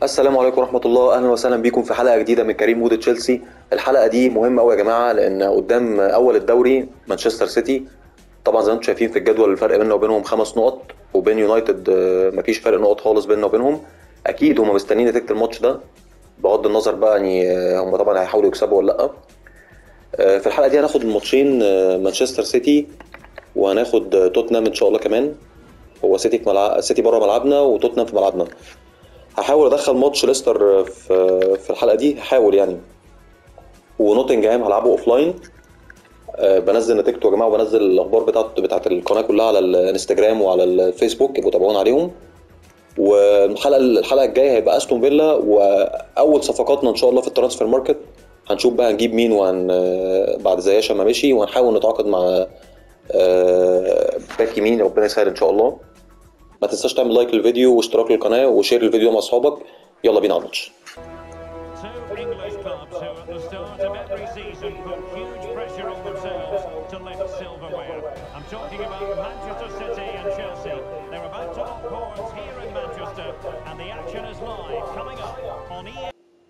السلام عليكم ورحمة الله أهلا وسهلا بيكم في حلقة جديدة من كريم مود تشيلسي الحلقة دي مهمة أوي يا جماعة لأن قدام أول الدوري مانشستر سيتي طبعا زي ما انتم شايفين في الجدول الفرق بيننا وبينهم خمس نقط وبين يونايتد آه، مفيش فرق نقط خالص بيننا وبينهم أكيد هم مستنيين نتيجة الماتش ده بغض النظر بقى يعني آه، هم طبعا هيحاولوا يكسبوا ولا لأ آه، في الحلقة دي هناخد الماتشين آه، مانشستر سيتي وهناخد آه، توتنهام إن شاء الله كمان هو سيتي في ملعب سيتي بره ملعبنا وتوتنهام في ملعبنا هحاول ادخل ماتش ليستر في في الحلقه دي هحاول يعني ونوتنجهام هلعبه اوف لاين بنزل نتيجته يا جماعه وبنزل الاخبار بتاعت بتاعت القناه كلها على الانستجرام وعلى الفيسبوك يبقوا تابعونا عليهم والحلقه الحلقه الجايه هيبقى استون فيلا واول صفقاتنا ان شاء الله في الترانسفير ماركت هنشوف بقى هنجيب مين وهن بعد زياشة ما مشي وهنحاول نتعاقد مع آه، باك يمين ربنا يسهل ان شاء الله ما تنساش تعمل لايك للفيديو واشتراك للقناه وشير الفيديو مع اصحابك يلا بينا على الماتش Two English clubs who at the start of every season put huge pressure on themselves to lift silverware. I'm talking about Manchester City and Chelsea. They're about to lock horns here in Manchester and the action is live coming up on EA.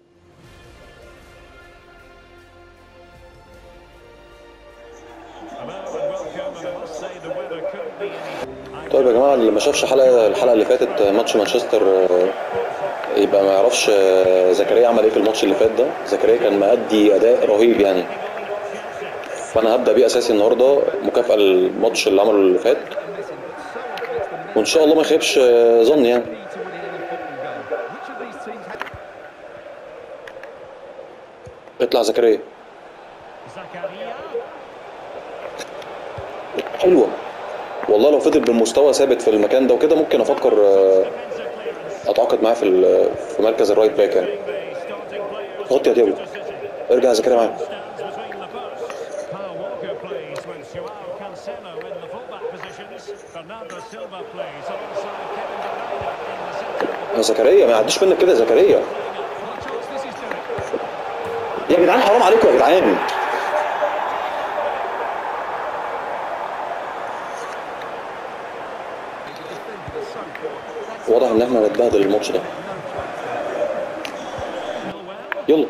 Hello and welcome and I must say the weather couldn't be any طيب يا جماعه اللي ما شافش حلقه الحلقه اللي فاتت ماتش مانشستر آه، يبقى ما يعرفش آه، زكريا عمل ايه في الماتش اللي فات ده زكريا كان مأدي اداء رهيب يعني فانا هبدا بيه اساسي النهارده مكافاه الماتش اللي عمله اللي فات وان شاء الله ما يخيبش آه، ظني يعني اطلع زكريا Zakaria. حلوه والله لو فضل بالمستوى ثابت في المكان ده وكده ممكن افكر آه، اتعاقد معاه في ال- في مركز الرايت باك يعني The starting players غطي يا ديابو ارجع يا زكريا معايا stands between the posts. Kyle Walker plays with Joao Cancelo in the fullback positions. Bernardo Silva plays alongside Kevin De Bruyne in the centre. يا زكريا ما يعديش منك كده يا زكريا يا جدعان حرام عليكم يا جدعان واضح ان احنا هنتبهدل الماتش ده يلا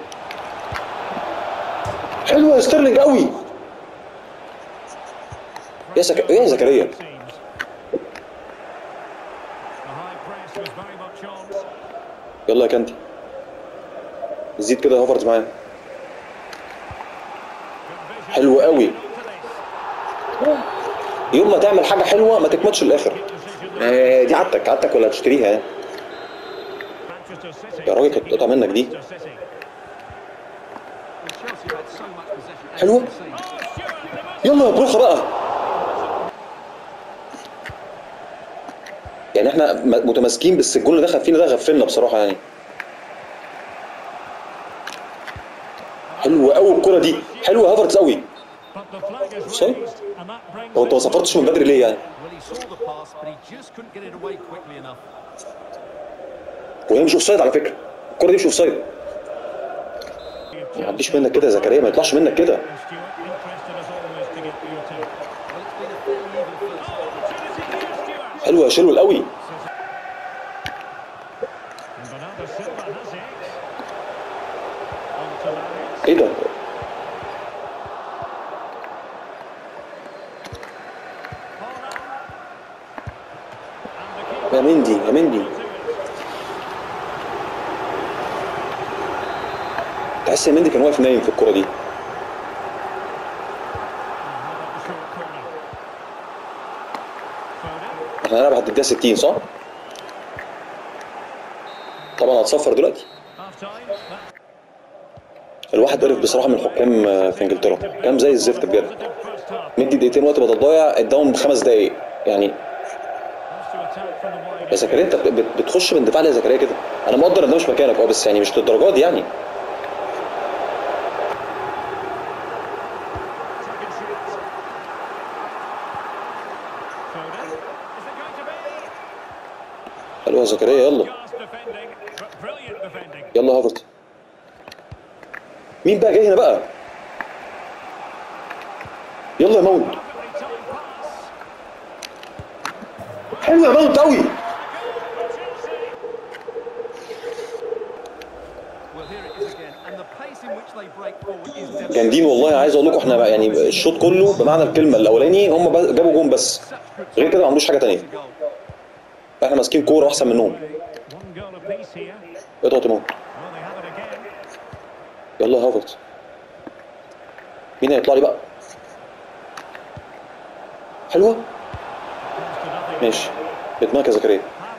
حلوه يا ستيرلينج قوي يا زك... يا زكريا Teams. The high press was very much on. يلا يا كانتي زيد كده يا هافرز معايا حلو قوي يوم ما تعمل حاجه حلوه ما تكملش للاخر آه، دي عادتك عادتك ولا هتشتريها يعني Manchester City. يا راجل كانت قطع منك دي Manchester City. حلوه يلا يا بروخه بقى يعني احنا م- متماسكين بس الجول اللي دخل فينا ده غفلنا بصراحه يعني حلوه قوي الكره دي حلوه هافرتز قوي But the flag is Sorry? raised and that brings هو انت ما صفرتش من بدري ليه يعني Well, he saw the pass, but he just couldn't get it away quickly enough. وهي مش اوفسايد على فكره الكره دي مش اوفسايد ما يعديش منك كده يا زكريا ما يطلعش منك كده Stuart interested as always to get your take. Well, it's been a fairly even first half. حلوه يا شلول قوي And Bernardo Silva has it. On to Laris. ايه ده And the keeper يا مندي يا مندي to it. تحس ان مندي كان واقف نايم في الكره دي How about the short corner? Foden. احنا هنلعب لحد الدقيقه 60 صح؟ طبعا هتصفر دلوقتي Half time. That الواحد قرف بصراحه من الحكام آه، في انجلترا كام زي الزفت بجد positive first half. مدي دقيقتين وقت بدل ضايع اداهم خمس دقايق يعني Wants to attack from the wide يا زكريا انت بت- بتخش من دفاع ليه يا زكريا كده انا مقدر ان ده مش مكانك اه بس يعني مش للدرجات دي يعني Second shot. Foden. Is it going to be? حلو يا زكريا يلا Just defending, but brilliant defending. يلا هافرت مين بقى جاي هنا بقى يلا يا مولد Perfectly timed pass. حلو يا مولد قوي they break forward is جامدين والله عايز اقول لكم احنا بقى يعني الشوط كله بمعنى الكلمه الاولاني هم بس- جابوا جون بس غير كده ما عندوش حاجه تانية goal. احنا ماسكين كوره احسن منهم One goal apiece here. اضغط يا تيمون Well, they have it again. يلا يا هافرتز مين هيطلع لي بقى حلوه Comes to nothing. ماشي بدماغك يا زكريا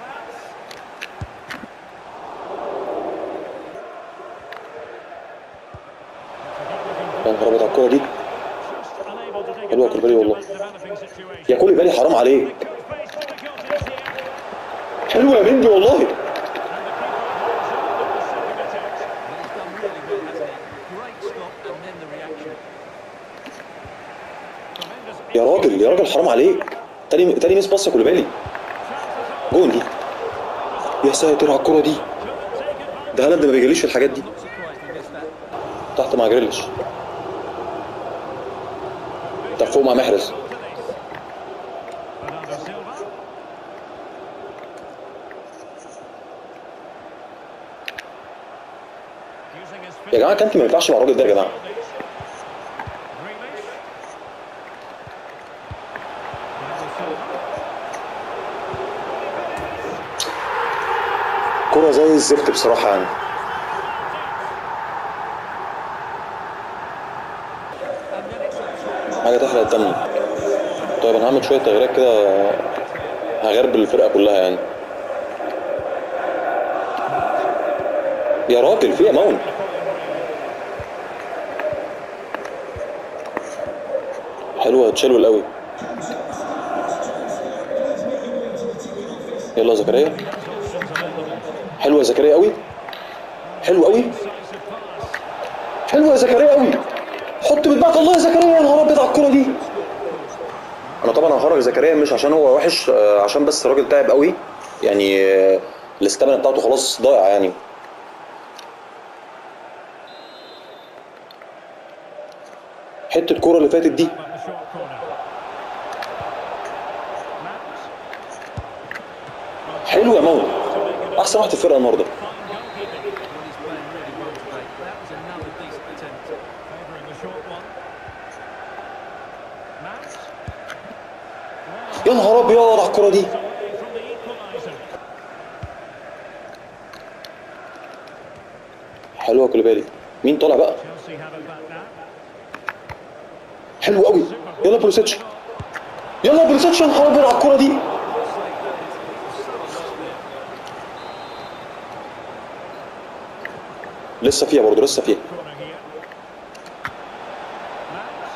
يا نهار ابيض على الكوره دي Just unable to take حلوة كوليبالي والله. advantage of that developing situation. يا كولي بالي حرام عليك Good face for the Celtics here. حلوه يا بنتي والله And the keeper Well, he's done really well, hasn't he? Great stop and then the reaction. holds on to the second attempt. Tremendous يا راجل يا راجل حرام عليك تاني تاني ميس باص يا كوليبالي جون دي يا ساتر على الكوره دي ده هالاند ما بيجريش في الحاجات دي Not surprised he missed that. تحت مع جريليش طب فوق مع محرز Bernardo Silva. Using his يا جماعه كانتي ما ينفعش مع الراجل ده يا جماعه Grealish. Bernardo Silva. كوره زي الزفت بصراحه يعني حاجه تحرق الدم طيب انا هعمل شويه تغييرات كده هغربل الفرقه كلها يعني يا راجل في مون حلوه تشيلول قوي يلا يا زكريا حلوه يا زكريا قوي حلو قوي حلوه يا زكريا قوي حط بدماغك الله يا زكريا يا نهار ابيض على الكوره دي انا طبعا هخرج زكريا مش عشان هو وحش آه، عشان بس الراجل تعب قوي يعني آه، الاستامينا بتاعته خلاص ضايعه يعني حته الكوره اللي فاتت دي About the short corner. Matt. حلوه يا مون احسن واحد في الفرقه النهارده Well, he's playing really well today. That was another decent attempt. Favouring the short one. Matt. يا نهار ابيض على الكوره دي Away from the equaliser. حلوه كوليبالي مين طالع بقى Chelsea have it back now. حلو قوي يلا بوليسيتش يلا بوليسيتش يا نهار ابيض على الكوره دي لسه فيها برضه لسه فيها Corner here. Matt.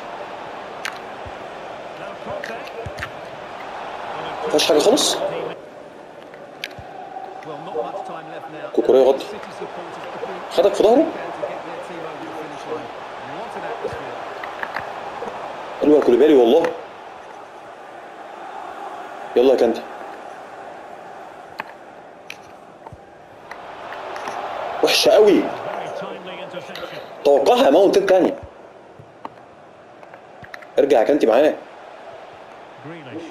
Now Conte. مفيهاش حاجه خالص Well, not much time left now. كوكوريا غطي City supporters are doing خدك في ظهره can to get their team over the finish line. What an atmosphere. حلوه يا كوليبالي والله يلا يا كانتي وحشه قوي Very timely interception. توقعها ماونتين تاني ارجع يا كانتي معايا Grealish.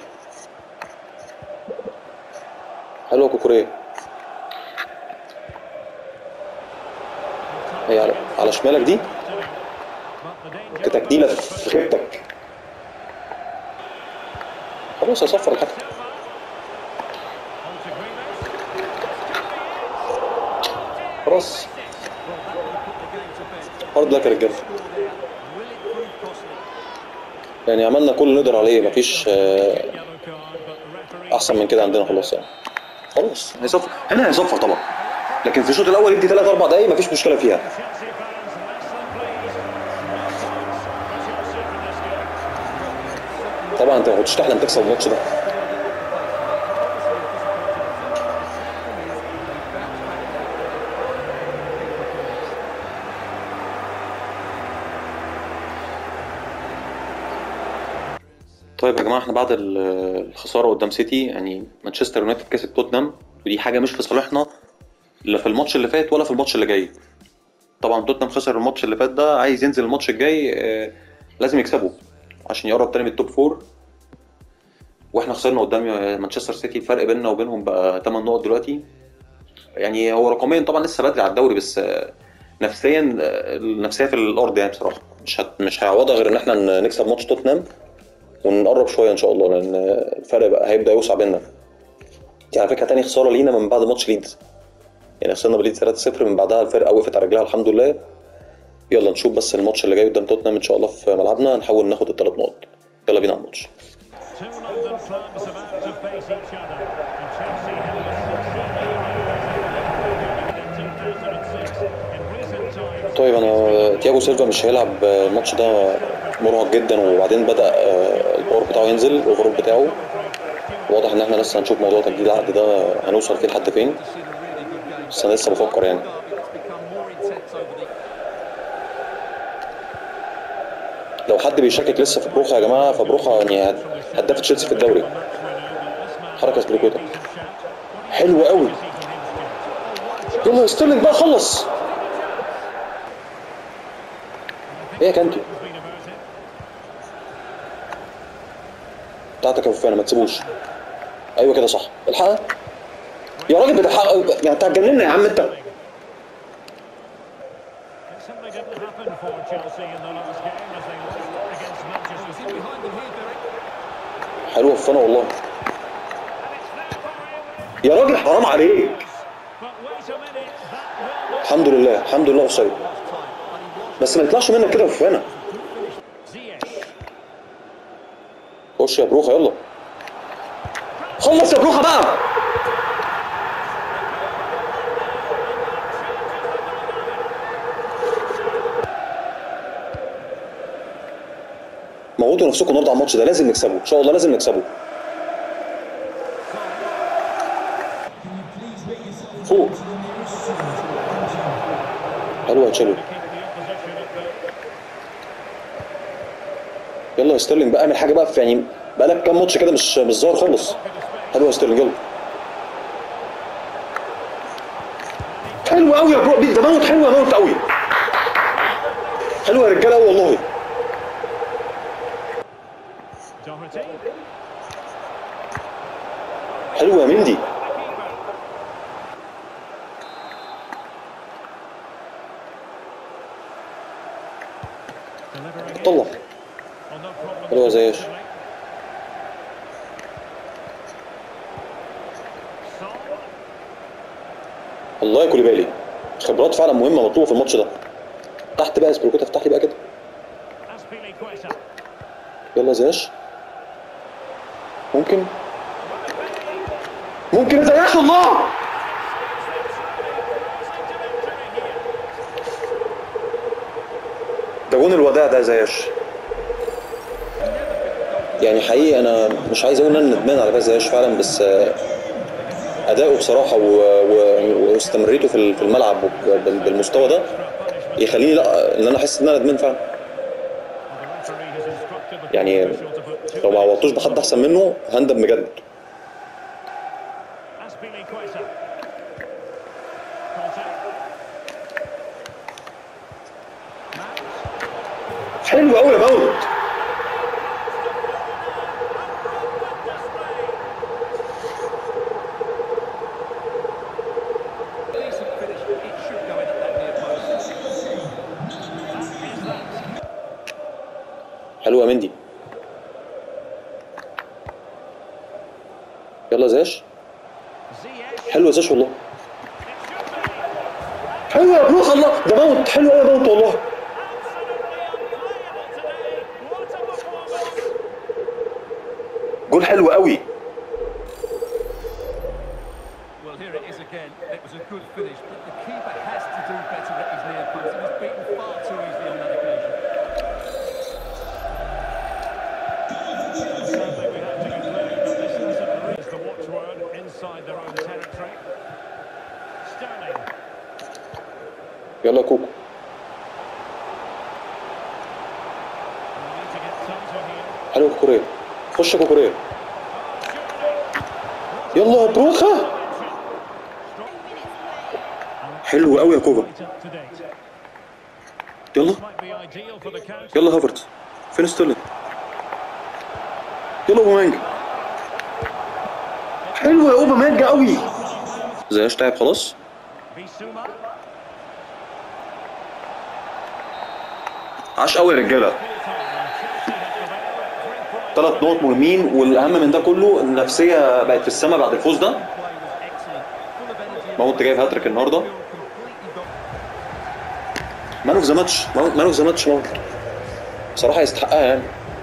حلوه كوكوريا هي على, على شمالك دي But the danger. كتجديله في خيبتك خلاص هصفر الحكم On to Grealish. خلاص Well, that would have put the game to bed. هارد لك يا رجاله Score there. Will it prove costly? يعني عملنا كل اللي نقدر عليه مفيش آه، Yellow card, but the referee. احسن من كده عندنا خلاص يعني خلاص هيصفر هنا هيصفر طبعا لكن في الشوط الاول يدي 3 4 دقايق مفيش مشكله فيها Chelsea fans less than pleased. No points for Chelsea from this game. طبعا انت ما كنتش تحلم تكسب الماتش ده طيب يا جماعه احنا بعد ال- الخساره قدام سيتي يعني مانشستر يونايتد كسب توتنهام ودي حاجه مش في صالحنا لا في الماتش اللي فات ولا في الماتش اللي جاي طبعا توتنهام خسر الماتش اللي فات ده عايز ينزل الماتش الجاي آه، لازم يكسبه عشان يقرب تاني من التوب فور واحنا خسرنا قدام مانشستر سيتي الفرق بيننا وبينهم بقى 8 نقط دلوقتي يعني هو رقميا طبعا لسه بدري على الدوري بس آه، نفسيا آه، النفسيه في الارض يعني بصراحه مش هت... مش هيعوضها غير ان احنا ن- نكسب ماتش توتنهام ونقرب شويه ان شاء الله لان الفرق بقى هيبدا يوسع بينا دي على فكره تاني خساره لينا من بعد ماتش ليدز يعني خسرنا بليدز 3-0 من بعدها الفرقه وقفت على رجلها الحمد لله يلا نشوف بس الماتش اللي جاي قدام توتنهام ان شاء الله في ملعبنا نحاول ناخد الثلاث نقط يلا بينا على الماتش Two London clubs about to face each other. And Chelsea have a 2006 in recent times. طيب انا تياجو سيلفا مش هيلعب الماتش ده مرهق جدا وبعدين بدا آه، الباور بتاعه ينزل الاوفرول بتاعه واضح ان احنا لسه هنشوف موضوع تجديد العقد ده هنوصل فيه لحد فين بس انا لسه بفكر يعني لو حد بيشكك لسه في بروخا يا جماعه فبروخا يعني هداف تشيلسي في الدوري حركه سبليكوتا حلو قوي يلا يا ستيرلينج بقى خلص ايه يا كانتي بتاعتك يا فوفانا ما تسيبوش ايوه كده صح الحقها يا راجل بتحقق يعني انت هتجننا يا عم انت It simply didn't happen for Chelsea in the last game as they lost against Manchester City. حلوه فوفانا والله يا راجل حرام عليك But wait a minute, that will not الحمد لله الحمد لله اوفسايد بس ما يطلعش منك كده يا فوفانا Ziyech. خش يا بروخه يلا خلص يا بروخه بقى موتوا نفسكم النهارده على الماتش ده لازم نكسبه ان شاء الله لازم نكسبه فوق حلو يا تشيلو Keep the opposition at the يلا يا ستيرلينج بقى اعمل حاجه بقى في يعني بقى لك كام ماتش كده مش مش ظاهر خالص حلو يا ستيرلينج يلا حلو قوي يا برو ده موت حلو يا موت قوي حلو يا رجاله قوي والله Doherty. حلو يا مندي Delivering it. طلع Well, no problem. حلو يا زياش Son. الله يا كوليبالي خبرات فعلا مهمه مطلوبه في الماتش ده تحت بقى سبريكوتا افتح لي بقى كده Aspilicueta. يلا يا زياش ممكن ممكن يا زياش الله ده جون الوداع ده يا زياش يعني حقيقي انا مش عايز اقول ان انا ندمان على فاز زياش فعلا بس آه، اداؤه بصراحه و- و- واستمريته في ال- في الملعب وب- بالمستوى ده يخليني لا ان انا احس ان انا ندمان فعلا The referee has instructed the يعني official to put two لو ما عوضتوش بحد احسن منه هندم بجد Aspilicueta. Conte. Mount. حلو قوي يا باوت Decent finish. It should go in at that near post. حلو يا مندي يلا يا زاش Ziyech. حلو يا زاش والله It should be. حلو يا بروح الله ده باوت حلو قوي يا باوت والله Absolutely unplayable today. What a performance. جول حلو قوي Well, here it is again. It was a good finish, but the keeper has to do better at his near post. He was beaten far too easily on that occasion. Sadly, we have to conclude that this isn't really the watchword inside their own territory. Sterling. يلا يا كوكو We need to get tighter here. حلو يا كوكوريا خش يا كوكوريا يلا يا بروخه حلو قوي يا كوفا Right up to date. يلا Might be ideal for the counter. يلا هافرتز فين ستيرلينج يلا اوباميانج حلو يا اوباميانج قوي زياش تعب خلاص Bissouma. عاش قوي يا رجاله ثلاث نقط مهمين والاهم من ده كله النفسيه بقت في السماء بعد الفوز ده ماونت جايب هاتريك النهارده مان اوف ذا ماتش مان اوف ذا ماتش ماونت بصراحه يستحقها يعني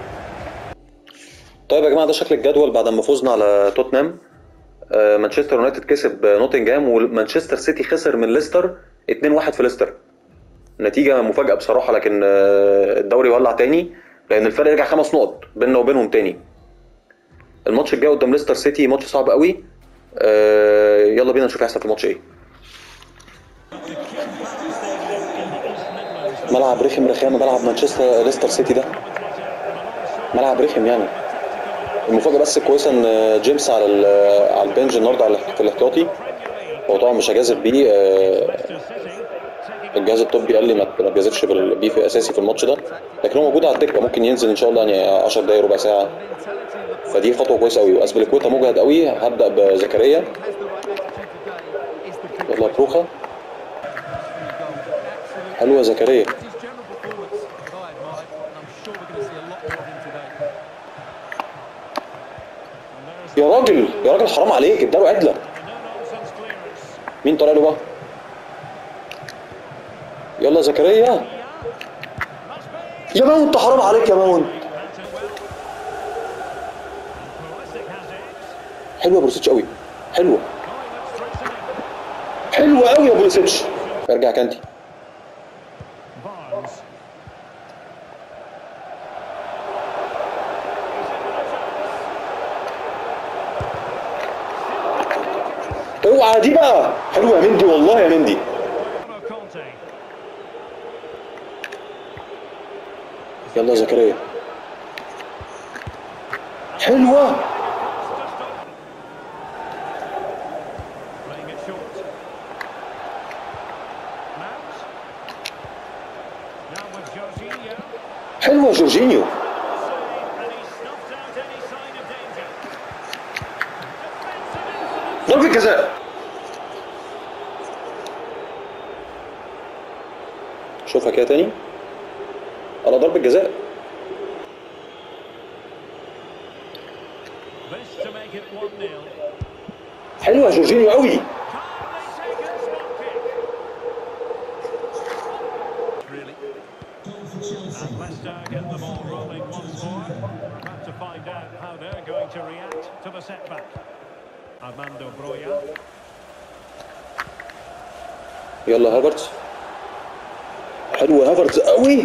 طيب يا جماعه ده شكل الجدول بعد ما فزنا على توتنهام آه، مانشستر يونايتد كسب نوتنجهام ومانشستر سيتي خسر من ليستر 2-1 في ليستر نتيجه مفاجاه بصراحه لكن آه، الدوري ولع تاني لان الفرق رجع خمس نقط بيننا وبينهم تاني الماتش الجاي قدام ليستر سيتي ماتش صعب قوي آه، يلا بينا نشوف هيحصل في الماتش ايه ملعب رخم رخامه ملعب مانشستر ليستر سيتي ده ملعب رخم يعني المفاجاه بس الكويسه ان جيمس على ال- على البنج النهارده على- في الاحتياطي هو طبعا مش هجازف بيه آه، الجهاز الطبي قال لي ما ما تجازفش بال- بيه في اساسي في الماتش ده لكن هو موجود على الدكه ممكن ينزل ان شاء الله يعني 10 دقايق ربع ساعه فدي خطوه كويسه قوي واسبليكويتا مجهد قوي هبدا بزكريا يلا بروخه حلوه زكريا His general performance that I admired, and I'm sure we're going to see a lot more of him today. يا راجل يا راجل حرام عليك اداله عدله No-nonsense clearance. مين طالع له بقى يلا زكريا Must be. يا ماونت حرام عليك يا ماونت That's it well. Pulisic has it. حلوه بروسيتش قوي حلوه Collingwood strikes it in. حلوه قوي يا بروسيتش ارجع كانتي Barnes. اوعى دي بقى حلوه يا مندي والله يا مندي Antonio Conte. يلا يا زكريا حلوه Playing it short. Mount. Now with Jorginho. حلوه جورجينيو And he snuffed out any sign of danger. Defensive incident. ضربه جزاء شوفها كده تاني على ضربه جزاء This to make it 1-0. حلوه يا جورجينيو قوي Calmly taken spot kick. Really. And Leicester get the ball rolling once more. We're about to find out how they're going to react to the setback. Armando Broya. يلا هافرتز حلوه هافرتز قوي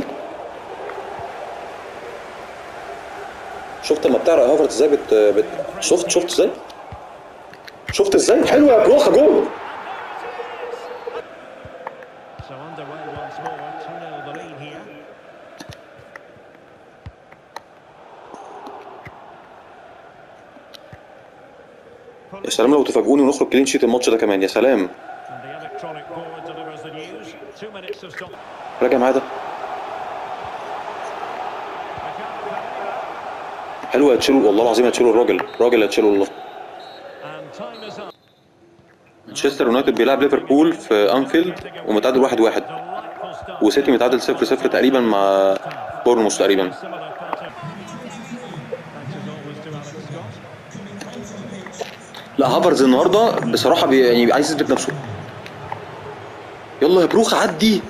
شفت لما بتعرق هافرتز ازاي بت... بت... شفت شفت ازاي شفت ازاي حلوه يا بروخه جول So underway once more. 2-0 the lead here. يا سلام لو تفاجئوني ونخرج كلين شيت الماتش ده كمان يا سلام And the electronic board delivers the news. Two minutes of stop. راجع معايا ده حلوه يا تشيلو والله العظيم يا تشيلو الراجل راجل يا تشيلو والله And time is up. مانشستر يونايتد بيلعب ليفربول في انفيلد ومتعادل واحد واحد Delightful start. وسيتي متعادل صفر صفر تقريبا مع بورنموث تقريبا Similar pattern. Thanks as always to Alex Scott. لا هافرز النهارده بصراحه بي يعني عايز يثبت نفسه يلا يا بروخ عدي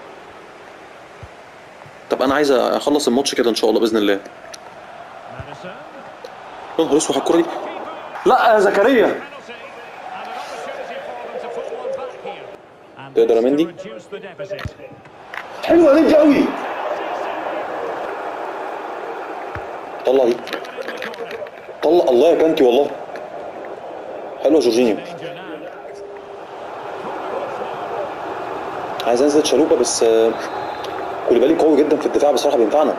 طب انا عايز اخلص الماتش كده ان شاء الله باذن الله Madison. يا نهار اسود على الكوره دي لا يا زكريا Penalty. And an opportunity for them to put one back here. And تقدر يا this to مندي؟ reduce the deficit. حلوه دي قوي طلع دي طلع الله يا كانتي والله حلوه جورجينيو Danger now. عايز انزل شالوبا بس آه، كوليبالي قوي جدا في الدفاع بصراحه بينفعنا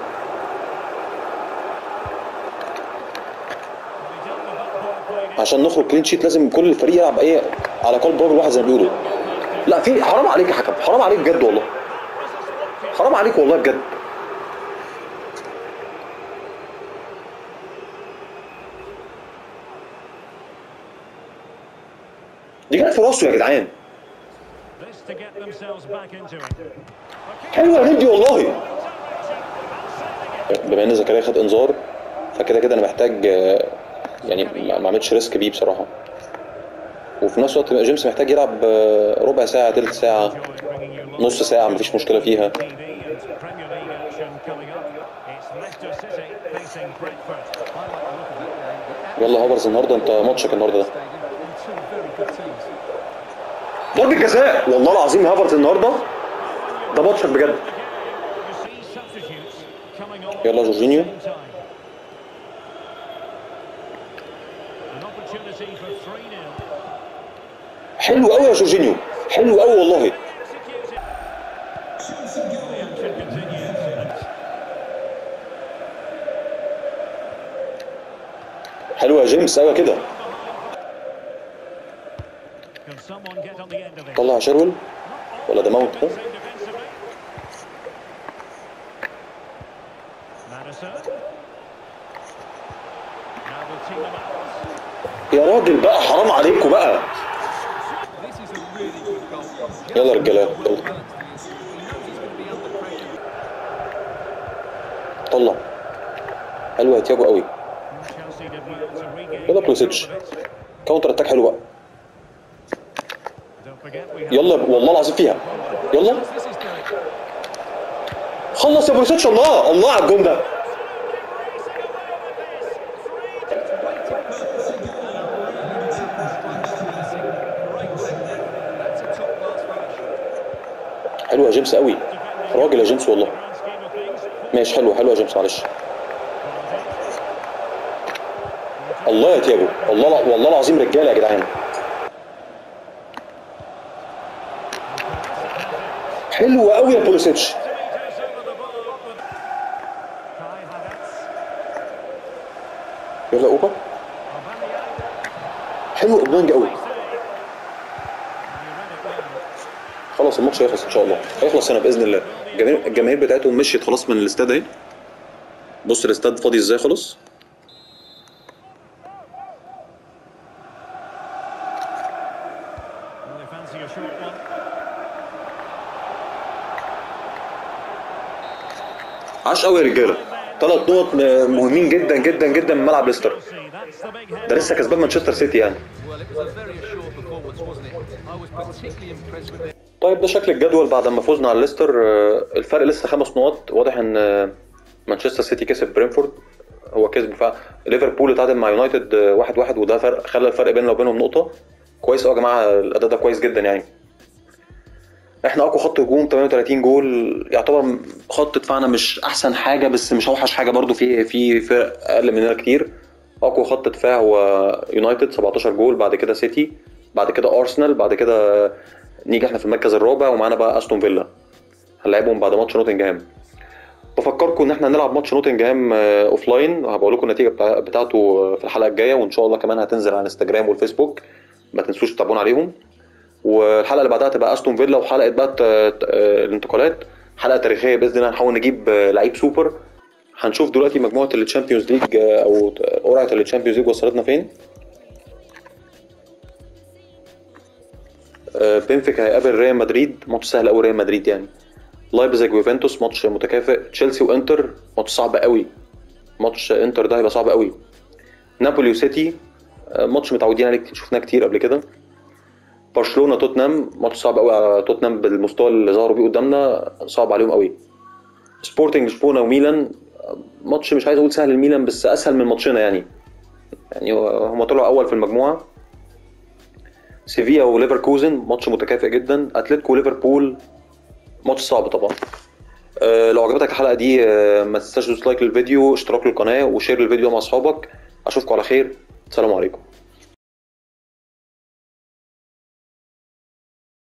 عشان نخرج كلين شيت لازم كل الفريق يلعب ايه على قلب راجل واحد زي ما بيقولوا لا في حرام عليك يا حكم حرام عليك بجد والله حرام عليك والله بجد دي جت في راسه يا جدعان This to get themselves back into it. حلوه يا هندي والله بما ان زكريا خد انذار فكده كده انا محتاج آه، يعني ما ما عملتش ريسك بيه بصراحه وفي نفس الوقت جيمس محتاج يلعب آه، ربع ساعه تلت ساعه نص ساعه مفيش مشكله فيها TV and Premier League action coming up. It's Leicester City facing Brentford. I like the look of that game. The يلا هافرز النهارده انت ماتشك النهارده ده stadium and two very good teams. ضربة جزاء والله العظيم هافرز النهارده ده ماتشك بجد You see substitutes coming on. يلا جورجينيو at the same time. An opportunity for 3-0. حلو قوي يا جورجينيو حلو قوي والله Executed. The action continues. حلو يا جيمس ايوه كده Can someone get on the end of it? طلع شيرول ولا ده ماونت ده Same defensively. Madison. Now the team of يا راجل بقى حرام عليكم بقى This is a really good goal. يلا يا رجاله يلا He knows he's going to be under pressure. طلع حلو يا تياجو قوي Chelsea did well to regain يلا control بروسيتش of it. كاونتر اتاك حلو بقى Don't forget we have يلا والله العظيم فيها يلا This is Derek. خلص يا بروسيتش الله الله على الجون ده That's a top class finish. حلو يا جيمس قوي راجل يا جيمس والله grand scheme of things. ماشي حلو حلو يا جيمس معلش الله يا تياجو الله الع- والله العظيم رجاله يا جدعان حلو قوي يا بوليسيتش Meters over the ball. but- Kai Havertz. يلا اوبا Aubameyang. حلو اوباميانج قوي Save. And he read it well. خلاص الماتش هيخلص ان شاء الله هيخلص هنا باذن الله الجماهير الجماهير بتاعتهم مشيت خلاص من الاستاد اهي بص الاستاد فاضي ازاي خلاص Well, they fancy a short one. عاش قوي يا رجاله ثلاث نقط م- مهمين جدا جدا جدا من ملعب ليستر Chelsea, that's the big ده لسه كسبان مانشستر سيتي يعني Well, it was a very assured performance, wasn't it? I was particularly impressed with their طيب ده شكل الجدول بعد ما فوزنا على ليستر آه، الفرق لسه خمس نقط واضح ان آه، مانشستر سيتي كسب برينفورد هو كسب ف ليفربول اتعادل مع يونايتد آه، واحد واحد وده فرق خلى الفرق بيننا وبينهم نقطة كويس قوي يا جماعة الأداء ده كويس جدا يعني احنا اقوى خط هجوم 38 جول يعتبر خط دفاعنا مش احسن حاجة بس مش اوحش حاجة برضو في في فرق اقل مننا كتير اقوى خط دفاع هو يونايتد 17 جول بعد كده سيتي بعد كده ارسنال بعد كده نيجي احنا في المركز الرابع ومعانا بقى استون فيلا هنلعبهم بعد ماتش نوتنجهام بفكركم ان احنا هنلعب ماتش نوتنجهام اوف لاين وهبقول لكم النتيجه بتاع- بتاعته آه، في الحلقه الجايه وان شاء الله كمان هتنزل على انستجرام والفيسبوك ما تنسوش تتابعونا عليهم والحلقه اللي بعدها تبقى استون فيلا وحلقه بقى ت- ت- آه، الانتقالات حلقه تاريخيه باذن الله هنحاول نجيب آه، لعيب سوبر هنشوف دلوقتي مجموعه التشامبيونز ليج آه، او ت- قرعه التشامبيونز ليج وصلتنا فين آه، بنفيكا هيقابل ريال مدريد ماتش سهل قوي ريال مدريد يعني لايبزيج ويوفنتوس ماتش متكافئ تشيلسي وانتر ماتش صعب قوي ماتش انتر ده هيبقى صعب قوي نابولي وسيتي آه، ماتش متعودين عليه كتير- شفناه كتير قبل كده برشلونه توتنهام ماتش صعب قوي على توتنهام بالمستوى اللي ظهروا بيه قدامنا صعب عليهم قوي سبورتنج لشبونه وميلان آه، ماتش مش عايز اقول سهل الميلان بس اسهل من ماتشنا يعني يعني هم طلعوا اول في المجموعه سيفيا وليفركوزن ماتش متكافئ جدا اتلتيكو وليفربول ماتش صعب طبعا أه لو عجبتك الحلقه دي أه ما تنساش تدوس لايك للفيديو اشتراك للقناه وشير الفيديو مع اصحابك اشوفكم على خير السلام عليكم